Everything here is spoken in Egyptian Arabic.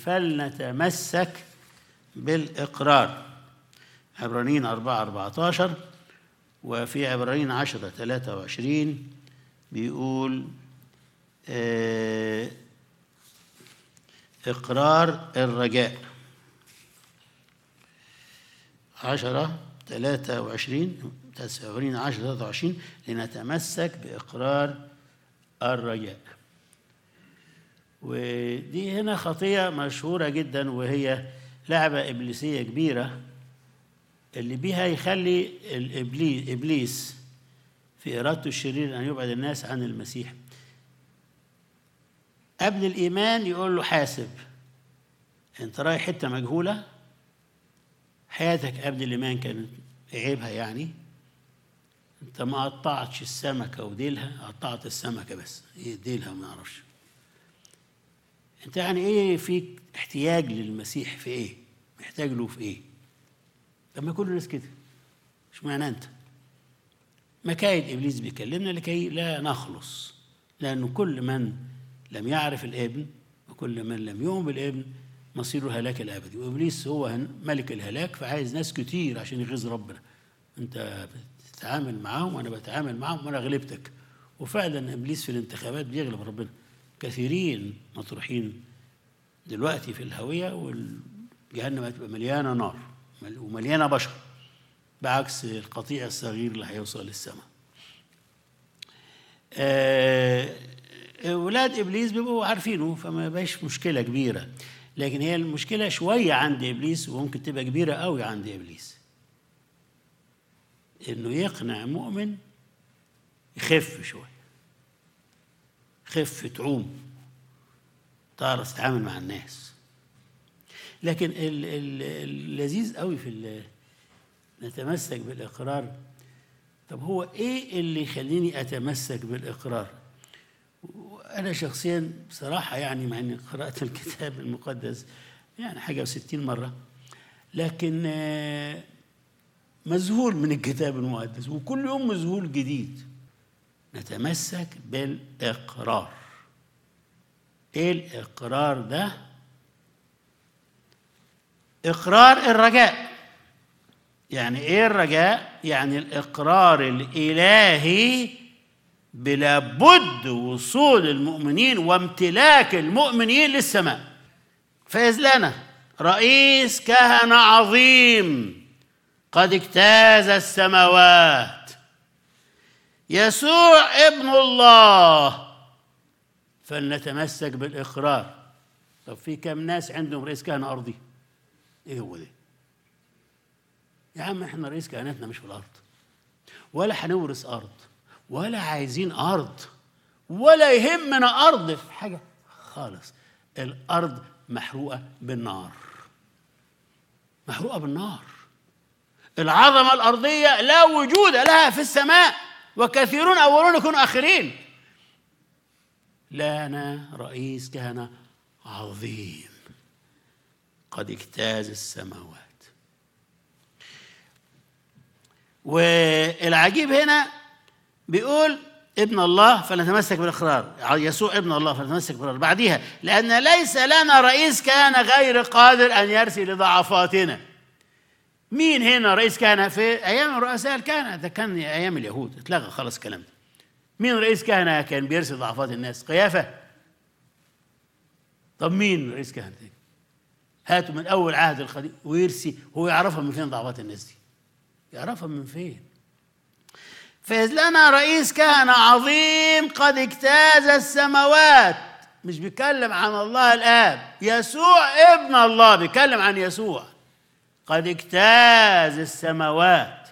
فلنتمسك بالإقرار عبرانيين 4 14 وفي عبرانيين 10 23 بيقول آه، إقرار الرجاء عشرة ثلاثة وعشرين تسعين عشرة ثلاثة وعشرين لنتمسك بإقرار الرجاء ودي هنا خطية مشهورة جدا وهي لعبة إبليسية كبيرة اللي بيها يخلي الإبليس إبليس في إرادته الشرير أن يبعد الناس عن المسيح قبل الإيمان يقول له حاسب أنت رايح حتة مجهولة حياتك قبل الإيمان كانت عيبها يعني أنت ما قطعتش السمكة وديلها قطعت السمكة بس إيه ديلها ما أعرفش أنت يعني إيه فيك احتياج للمسيح في إيه؟ محتاج له في إيه؟ لما كل الناس كده مش معنى أنت مكايد إبليس بيكلمنا لكي لا نخلص لأنه كل من لم يعرف الابن وكل من لم يؤمن بالابن مصيره الهلاك الابدي وابليس هو ملك الهلاك فعايز ناس كتير عشان يغيظ ربنا انت بتتعامل معاهم وانا بتعامل معاهم وانا غلبتك وفعلا ابليس في الانتخابات بيغلب ربنا كثيرين مطروحين دلوقتي في الهويه والجهنم هتبقى مليانه نار ومليانه بشر بعكس القطيع الصغير اللي هيوصل للسماء آه ولاد ابليس بيبقوا عارفينه فما بقاش مشكله كبيره لكن هي المشكله شويه عند ابليس وممكن تبقى كبيره قوي عند ابليس انه يقنع مؤمن يخف شويه خف تعوم تعرف تتعامل مع الناس لكن ال- ال- اللذيذ قوي في ال- نتمسك بالاقرار طب هو ايه اللي يخليني اتمسك بالاقرار أنا شخصيا بصراحة يعني مع إني قرأت الكتاب المقدس يعني حاجة وستين مرة لكن آه، مذهول من الكتاب المقدس وكل يوم مذهول جديد نتمسك بالإقرار إيه الإقرار ده؟ إقرار الرجاء يعني إيه الرجاء؟ يعني الإقرار الإلهي بلا بد وصول المؤمنين وامتلاك المؤمنين للسماء فإذ لنا رئيس كهنة عظيم قد اجتاز السماوات يسوع ابن الله فلنتمسك بالإقرار طب في كم ناس عندهم رئيس كهنة أرضي إيه هو ده يا عم احنا رئيس كهنتنا مش في الأرض ولا هنورث أرض ولا عايزين أرض ولا يهمنا أرض في حاجة خالص الأرض محروقة بالنار محروقة بالنار العظمة الأرضية لا وجود لها في السماء وكثيرون أولون يكونوا آخرين لنا رئيس كهنة عظيم قد اجتاز السماوات والعجيب هنا بيقول ابن الله فلنتمسك بالاقرار يسوع ابن الله فلنتمسك بالاقرار بعديها لان ليس لنا رئيس كان غير قادر ان يرثي لضعفاتنا مين هنا رئيس كهنه في ايام رؤساء الكهنه ده كان ايام اليهود اتلغى خلاص الكلام ده مين رئيس كهنه كان بيرثي ضعفات الناس قيافه طب مين رئيس كهنه تاني هاتوا من اول عهد القديم ويرثي هو يعرفها من فين ضعفات الناس دي يعرفها من فين فإذ لنا رئيس كهنة عظيم قد اجتاز السماوات مش بيتكلم عن الله الآب يسوع ابن الله بيتكلم عن يسوع قد اجتاز السماوات